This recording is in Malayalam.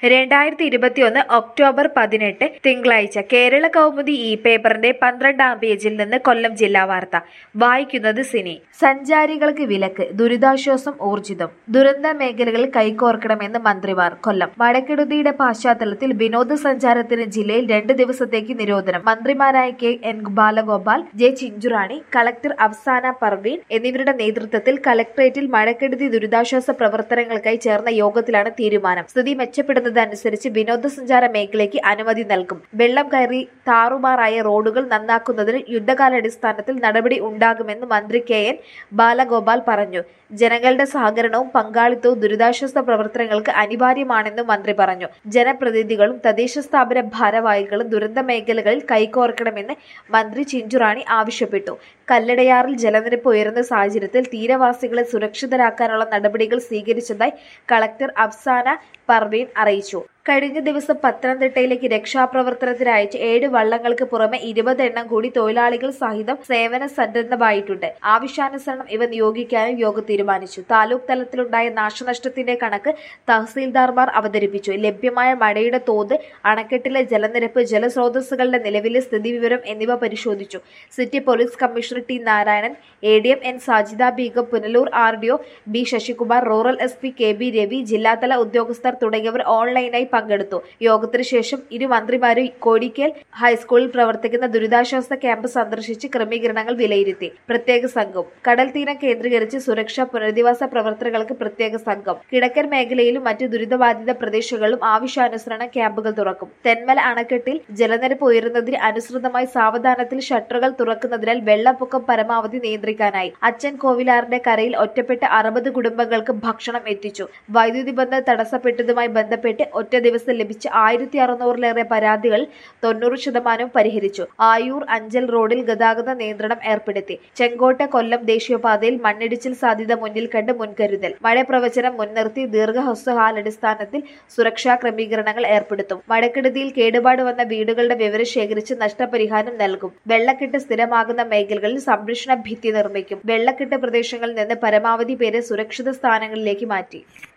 രണ്ടായിരത്തി ഇരുപത്തിയൊന്ന് ഒക്ടോബർ പതിനെട്ട് തിങ്കളാഴ്ച കേരള കൗമുദി ഇ പേപ്പറിന്റെ പന്ത്രണ്ടാം പേജിൽ നിന്ന് കൊല്ലം ജില്ലാ വാർത്ത വായിക്കുന്നത് സിനി സഞ്ചാരികൾക്ക് വിലക്ക് ദുരിതാശ്വാസം ഊർജിതം ദുരന്ത മേഖലകളിൽ കൈകോർക്കണമെന്ന് മന്ത്രിമാർ കൊല്ലം മഴക്കെടുതിയുടെ പശ്ചാത്തലത്തിൽ വിനോദസഞ്ചാരത്തിന് ജില്ലയിൽ രണ്ട് ദിവസത്തേക്ക് നിരോധനം മന്ത്രിമാരായ K N Balagopal J Chinchurani collector Afsana Parveen എന്നിവരുടെ നേതൃത്വത്തിൽ കളക്ടറേറ്റിൽ മഴക്കെടുതി ദുരിതാശ്വാസ പ്രവർത്തനങ്ങൾക്കായി ചേർന്ന യോഗത്തിലാണ് തീരുമാനം സ്ഥിതി മെച്ചപ്പെടുന്നതനുസരിച്ച് വിനോദസഞ്ചാര മേഖലയ്ക്ക് അനുമതി നൽകും വെള്ളം കയറി താറുമാറായ റോഡുകൾ നന്നാക്കുന്നതിന് യുദ്ധകാലാടിസ്ഥാനത്തിൽ നടപടി ഉണ്ടാകുമെന്ന് മന്ത്രി കെ എൻ ബാലഗോപാൽ പറഞ്ഞു ജനങ്ങളുടെ സഹകരണവും പങ്കാളിത്തവും ദുരിതാശ്വാസ പ്രവർത്തനങ്ങൾക്ക് അനിവാര്യമാണെന്നും മന്ത്രി പറഞ്ഞു ജനപ്രതിനിധികളും തദ്ദേശ സ്ഥാപന ഭാരവാഹികളും ദുരന്ത മേഖലകളിൽ കൈകോർക്കണമെന്ന് മന്ത്രി ചിഞ്ചുറാണി ആവശ്യപ്പെട്ടു കല്ലടയാറിൽ ജലനിരപ്പ് ഉയർന്ന സാഹചര്യത്തിൽ തീരവാസികളെ സുരക്ഷിതരാക്കാനുള്ള നടപടികൾ സ്വീകരിച്ചതായി കളക്ടർ അഫ്സാന പർവീൻ അറിയിച്ചു കഴിഞ്ഞ ദിവസം പത്തനംതിട്ടയിലേക്ക് രക്ഷാപ്രവർത്തനത്തിന് അയച്ച ഏഴ് വള്ളങ്ങൾക്ക് പുറമെ ഇരുപത് എണ്ണം കൂടി തൊഴിലാളികൾ സഹിതം സേവന സന്നദ്ധമായിട്ടുണ്ട് ആവശ്യാനുസരണം ഇവ നിയോഗിക്കാനും യോഗം തീരുമാനിച്ചു താലൂക്ക് തലത്തിലുണ്ടായ നാശനഷ്ടത്തിന്റെ കണക്ക് തഹസീൽദാർമാർ അവതരിപ്പിച്ചു ലഭ്യമായ മഴയുടെ തോത് അണക്കെട്ടിലെ ജലനിരപ്പ് ജലസ്രോതസ്സുകളുടെ നിലവിലെ സ്ഥിതിവിവരം എന്നിവ പരിശോധിച്ചു city police commissioner T Narayanan A D M N Sajida Beegum Punalur R D O B Sasikumar rural S P K B Ravi ജില്ലാതല ഉദ്യോഗസ്ഥർ തുടങ്ങിയവർ ഓൺലൈനായി പങ്കെടുത്തു യോഗത്തിന് ശേഷം ഇരു മന്ത്രിമാരും കോടിക്കൽ ഹൈസ്കൂളിൽ പ്രവർത്തിക്കുന്ന ദുരിതാശ്വാസ ക്യാമ്പ് സന്ദർശിച്ച് ക്രമീകരണങ്ങൾ വിലയിരുത്തി പ്രത്യേക സംഘം കടൽ തീരം കേന്ദ്രീകരിച്ച് സുരക്ഷാ പുനരധിവാസ പ്രവർത്തനങ്ങൾക്ക് പ്രത്യേക സംഘം കിഴക്കൻ മേഖലയിലും മറ്റു ദുരിതബാധിത പ്രദേശങ്ങളിലും ആവശ്യാനുസരണം ക്യാമ്പുകൾ തുറക്കും തെന്മല അണക്കെട്ടിൽ ജലനിരപ്പ് ഉയരുന്നതിന് അനുസൃതമായി സാവധാനത്തിൽ ഷട്ടറുകൾ തുറക്കുന്നതിനാൽ വെള്ളപ്പൊക്കം പരമാവധി നിയന്ത്രിക്കാനായി അച്ഛൻ കോവിലാറിന്റെ കരയിൽ ഒറ്റപ്പെട്ട അറുപത് കുടുംബങ്ങൾക്ക് ഭക്ഷണം എത്തിച്ചു വൈദ്യുതി ബന്ധം തടസ്സപ്പെട്ടതുമായി ബന്ധപ്പെട്ട് ഒറ്റ ദിവസം ലഭിച്ച ആയിരത്തി അറുന്നൂറിലേറെ പരാതികൾ തൊണ്ണൂറ് ശതമാനവും പരിഹരിച്ചു ആയൂർ അഞ്ചൽ റോഡിൽ ഗതാഗത നിയന്ത്രണം ഏർപ്പെടുത്തി ചെങ്കോട്ട കൊല്ലം ദേശീയപാതയിൽ മണ്ണിടിച്ചിൽ സാധ്യത മുന്നിൽ കണ്ട് മുൻകരുതൽ മഴ പ്രവചനം മുൻനിർത്തി ദീർഘഹ്രസ്വകാലാടിസ്ഥാനത്തിൽ സുരക്ഷാ ക്രമീകരണങ്ങൾ ഏർപ്പെടുത്തും മഴക്കെടുതിയിൽ കേടുപാട് വന്ന വീടുകളുടെ വിവരം ശേഖരിച്ച് നഷ്ടപരിഹാരം നൽകും വെള്ളക്കെട്ട് സ്ഥിരമാകുന്ന മേഖലകളിൽ സംരക്ഷണ ഭിത്തി നിർമ്മിക്കും വെള്ളക്കെട്ട് പ്രദേശങ്ങളിൽ നിന്ന് പരമാവധി പേരെ സുരക്ഷിത സ്ഥാനങ്ങളിലേക്ക് മാറ്റി